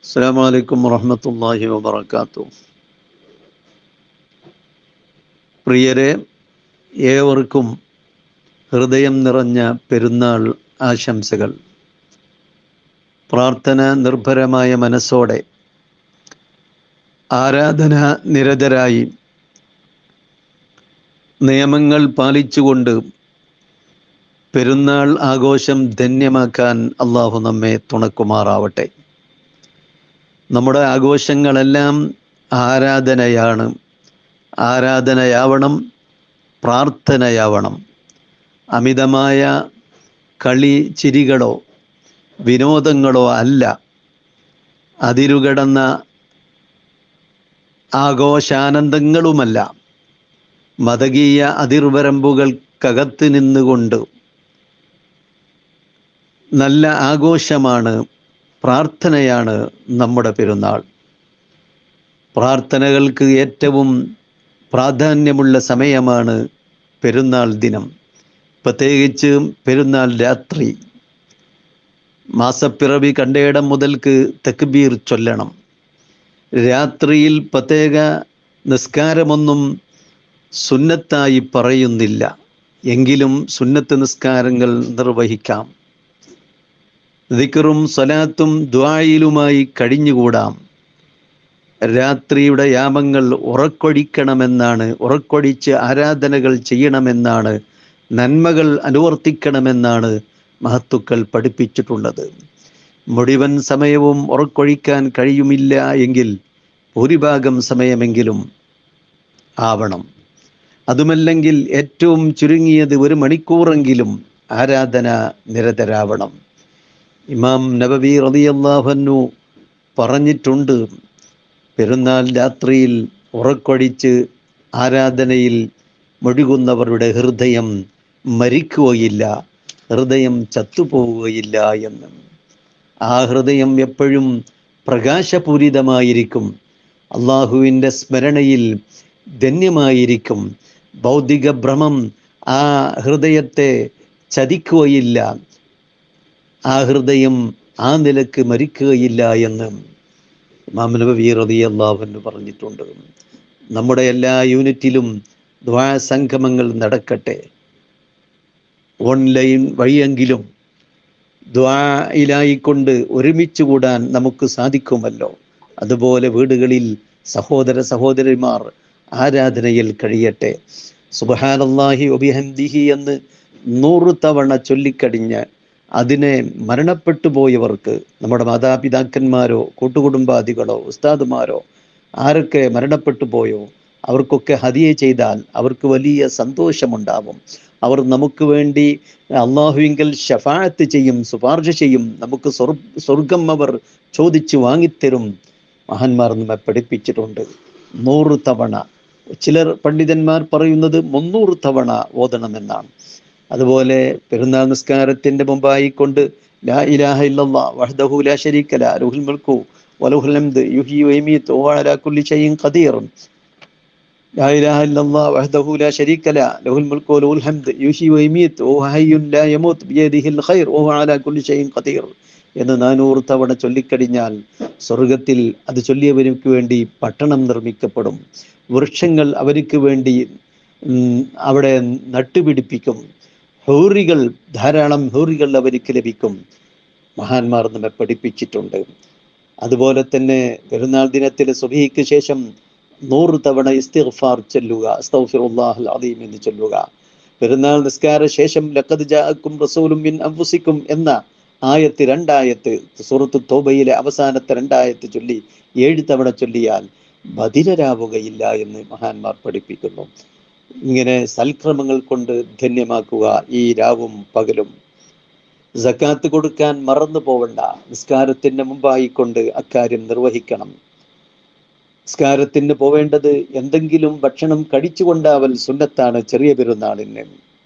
അസ്സാം വലൈക്കും വറഹമത്തല്ലാഹി വബർക്കാത്തു പ്രിയരെ ഏവർക്കും ഹൃദയം നിറഞ്ഞ പെരുന്നാൾ ആശംസകൾ പ്രാർത്ഥന നിർഭരമായ മനസ്സോടെ ആരാധന നിരതരായി നിയമങ്ങൾ പാലിച്ചുകൊണ്ട് പെരുന്നാൾ ആഘോഷം ധന്യമാക്കാൻ അള്ളാഹു നമ്മെ തുണക്കുമാറാവട്ടെ നമ്മുടെ ആഘോഷങ്ങളെല്ലാം ആരാധനയാണ് ആരാധനയാവണം പ്രാർത്ഥനയാവണം അമിതമായ കളി ചിരികളോ വിനോദങ്ങളോ അല്ല അതിരുകടന്ന ആഘോഷാനന്ദങ്ങളുമല്ല മതകീയ അതിർവരമ്പുകൾക്കകത്ത് നിന്നുകൊണ്ട് നല്ല ആഘോഷമാണ് പ്രാർത്ഥനയാണ് നമ്മുടെ പെരുന്നാൾ പ്രാർത്ഥനകൾക്ക് ഏറ്റവും പ്രാധാന്യമുള്ള സമയമാണ് പെരുന്നാൾ ദിനം പ്രത്യേകിച്ച് പെരുന്നാൾ രാത്രി മാസപ്പിറവി കണ്ടയിടം മുതൽക്ക് തക്ബീർ ചൊല്ലണം രാത്രിയിൽ പ്രത്യേക നിസ്കാരമൊന്നും സുന്നത്തായി പറയുന്നില്ല എങ്കിലും സുന്നത്ത് നിസ്കാരങ്ങൾ നിർവഹിക്കാം ദിക്കറും സ്വലാത്തും ദ്വായിലുമായി കഴിഞ്ഞുകൂടാം രാത്രിയുടെ യാമങ്ങൾ ഉറക്കൊഴിക്കണമെന്നാണ് ഉറക്കൊഴിച്ച് ആരാധനകൾ ചെയ്യണമെന്നാണ് നന്മകൾ അനുവർത്തിക്കണമെന്നാണ് മഹത്തുക്കൾ പഠിപ്പിച്ചിട്ടുള്ളത് മുഴുവൻ സമയവും ഉറക്കൊഴിക്കാൻ കഴിയുമില്ല എങ്കിൽ ഭൂരിഭാഗം സമയമെങ്കിലും ആവണം അതുമല്ലെങ്കിൽ ഏറ്റവും ചുരുങ്ങിയത് ഒരു മണിക്കൂറെങ്കിലും ആരാധന നിരതരാവണം ഇമാം നബവി റളിയല്ലാഹു പറഞ്ഞിട്ടുണ്ട് പെരുന്നാൾ രാത്രിയിൽ ഉറക്കൊഴിച്ച് ആരാധനയിൽ മുഴുകുന്നവരുടെ ഹൃദയം മരിക്കുകയില്ല ഹൃദയം ചത്തുപോവുകയില്ല എന്ന് ആ ഹൃദയം എപ്പോഴും പ്രകാശപൂരിതമായിരിക്കും അള്ളാഹുവിൻ്റെ സ്മരണയിൽ ധന്യമായിരിക്കും ഭൗതിക ഭ്രമം ആ ഹൃദയത്തെ ചതിക്കുകയില്ല ആ ഹൃദയം ആ നിലക്ക് മരിക്കുകയില്ല എന്ന് ഇമാം നബി റളിയല്ലാഹു പറഞ്ഞിട്ടുണ്ട് നമ്മുടെ എല്ലാ യൂണിറ്റിലും ദ്വാ സംഗമങ്ങൾ നടക്കട്ടെ ഓൺലൈൻ വഴിയെങ്കിലും ദ്വായിലായിക്കൊണ്ട് ഒരുമിച്ച് കൂടാൻ നമുക്ക് സാധിക്കുമല്ലോ അതുപോലെ വീടുകളിൽ സഹോദര സഹോദരിമാർ ആരാധനയിൽ കഴിയട്ടെ സുബഹാനല്ലാഹി ഒബിഹന്ദിഹി എന്ന് നൂറ് തവണ ചൊല്ലിക്കടിഞ്ഞ് അതിനെ മരണപ്പെട്ടു പോയവർക്ക് നമ്മുടെ മാതാപിതാക്കന്മാരോ കൂട്ടുകുടുംബാദികളോ ഉസ്താദുമാരോ ആരൊക്കെ മരണപ്പെട്ടു പോയോ അവർക്കൊക്കെ ഹതിയെ ചെയ്താൽ അവർക്ക് വലിയ സന്തോഷമുണ്ടാവും അവർ നമുക്ക് വേണ്ടി അള്ളാഹുവിങ്കൽ ഷഫായത്ത് ചെയ്യും ശുപാർശ ചെയ്യും നമുക്ക് സ്വർ സ്വർഗം അവർ ചോദിച്ചു വാങ്ങിത്തരും മഹാന്മാർ നമ്മെ പഠിപ്പിച്ചിട്ടുണ്ട് നൂറ് തവണ ചിലർ പണ്ഡിതന്മാർ പറയുന്നത് മുന്നൂറ് തവണ ഓതണമെന്നാണ് അതുപോലെ പെരുന്നാൾ നിസ്കാരത്തിന്റെ മുമ്പായി കൊണ്ട് ലാ ഇലാഹ ഇല്ലല്ലാ വഹ്ദഹു ലാ ശരീക ലാ ലഹുൽ മുൽക്കു വലഹുൽ ഹംദ് യുഹ്യി വയുമീത്ത് വഹുവ അലാ കുല്ലി ഷൈഇൻ ഖദീർ لا إله إلا الله وحده لا شريك له له الملك وله الحمد يحيي ويميت وهو حي لا يموت بيده الخير وهو على كل شيء قدير എന്ന് നാനൂറ് തവണ ചൊല്ലിക്കഴിഞ്ഞാൽ സ്വർഗത്തിൽ അത് ചൊല്ലിയവർക്ക് വേണ്ടി പട്ടണം നിർമ്മിക്കപ്പെടും വൃക്ഷങ്ങൾ അവർക്ക് വേണ്ടി അവിടെ നട്ടുപിടിപ്പിക്കും ഹൂറികൾ ധാരാളം ഹൂറികൾ അവർക്ക് ലഭിക്കും മഹാന്മാർ നമ്മെ പഠിപ്പിച്ചിട്ടുണ്ട് അതുപോലെ തന്നെ പെരുന്നാൾ ദിനത്തിൽ സുബഹിക്ക് ശേഷം നൂറ് തവണ ഇസ്തിഗ്ഫാർ ചൊല്ലുക അസ്തഗ്ഫിറുല്ലാഹൽ അദീം എന്ന് ചൊല്ലുക പെരുന്നാൾ നിസ്കാര ശേഷം ലഖദ് ജാഅക്കും റസൂലും മിൻ അൻഫുസിക്കും എന്ന ആയത്ത് രണ്ടായത്ത് സൂറത്ത് തോബയിലെ അവസാനത്തെ രണ്ടായത്ത് ചൊല്ലി ഏഴ് തവണ ചൊല്ലിയാൽ ബധിരരാവുകയില്ല എന്ന് മഹാന്മാർ പഠിപ്പിക്കുന്നു ഇങ്ങനെ സൽക്രമങ്ങൾ കൊണ്ട് ധന്യമാക്കുക ഈ രാവും പകലും സക്കാത്ത് കൊടുക്കാൻ മറന്നു പോവണ്ട നിസ്കാരത്തിന് മുമ്പായി കൊണ്ട് അക്കാര്യം നിർവഹിക്കണം നിസ്കാരത്തിന് പോവേണ്ടത് എന്തെങ്കിലും ഭക്ഷണം കടിച്ചുകൊണ്ടാവൽ സുന്നത്താണ് ചെറിയ പെരുന്നാളിന്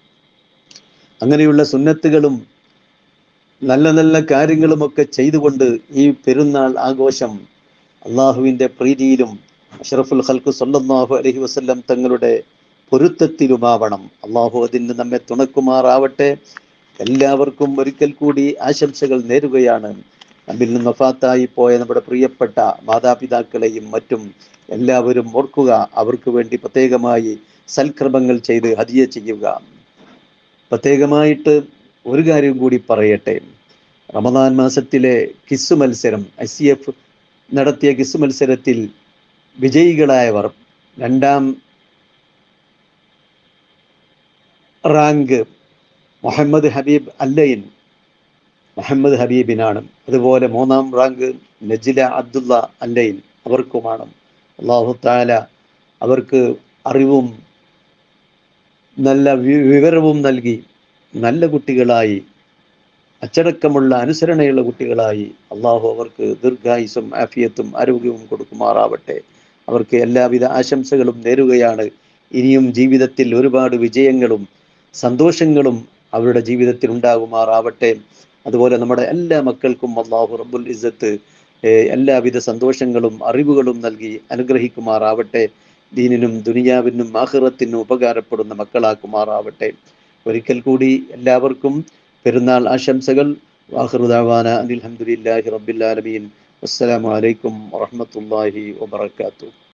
അങ്ങനെയുള്ള സുന്നത്തുകളും നല്ല നല്ല കാര്യങ്ങളുമൊക്കെ ചെയ്തുകൊണ്ട് ഈ പെരുന്നാൾ ആഘോഷം അള്ളാഹുവിൻ്റെ പ്രീതിയിലും അഷറഫുൽ ഖൽക്കു സല്ലല്ലാഹു അലൈഹി വസല്ലം തങ്ങളുടെ പൊരുത്തത്തിലുമാവണം അള്ളാഹു അതിന് നമ്മെ തുണക്കുമാറാവട്ടെ എല്ലാവർക്കും ഒരിക്കൽ കൂടി ആശംസകൾ നേരുകയാണ് നമ്മിൽ നിന്ന് വഫാത്തായി പോയ നമ്മുടെ പ്രിയപ്പെട്ട മാതാപിതാക്കളെയും മറ്റും എല്ലാവരും ഓർക്കുക അവർക്ക് വേണ്ടി പ്രത്യേകമായി സൽക്രമങ്ങൾ ചെയ്ത് ഹദിയ ചെയ്യുക പ്രത്യേകമായിട്ട് ഒരു കാര്യം കൂടി പറയട്ടെ റമദാൻ മാസത്തിലെ കിസ് മത്സരം ഐ സി എഫ് നടത്തിയ കിസ് മത്സരത്തിൽ വിജയികളായവർ രണ്ടാം റാങ്ക് മുഹമ്മദ് ഹബീബ് അല്ലയിൻ മുഹമ്മദ് ഹബീബിനാണ് അതുപോലെ മൂന്നാം റാങ്ക് നജില അബ്ദുള്ള അല്ലയിൻ അവർക്കുമാണ് അള്ളാഹു താല അവർക്ക് അറിവും നല്ല വി- വിവരവും നൽകി നല്ല കുട്ടികളായി അച്ചടക്കമുള്ള അനുസരണയുള്ള കുട്ടികളായി അള്ളാഹു അവർക്ക് ദീർഘായുസും ആഫിയത്തും ആരോഗ്യവും കൊടുക്കുമാറാവട്ടെ അവർക്ക് എല്ലാവിധ ആശംസകളും നേരുകയാണ് ഇനിയും ജീവിതത്തിൽ ഒരുപാട് വിജയങ്ങളും സന്തോഷങ്ങളും അവരുടെ ജീവിതത്തിൽ ഉണ്ടാകുമാറാവട്ടെ അതുപോലെ നമ്മുടെ എല്ലാ മക്കൾക്കും അള്ളാഹു റബ്ബുൽ ഇസ്സത്ത് ഏഹ് എല്ലാവിധ സന്തോഷങ്ങളും അറിവുകളും നൽകി അനുഗ്രഹിക്കുമാറാവട്ടെ ദീനിനും ദുനിയാവിനും ആഖിറത്തിനും ഉപകാരപ്പെടുന്ന മക്കളാക്കുമാറാവട്ടെ ഒരിക്കൽ കൂടി എല്ലാവർക്കും പെരുന്നാൾ ആശംസകൾ വാഹൃദാവാന അനിൽഹമുല്ലാഹി റബ്ബിൽ ആലമീൻ അസ്സലാമു അലൈക്കും വറഹ്മത്തുള്ളാഹി വബറകാതുഹു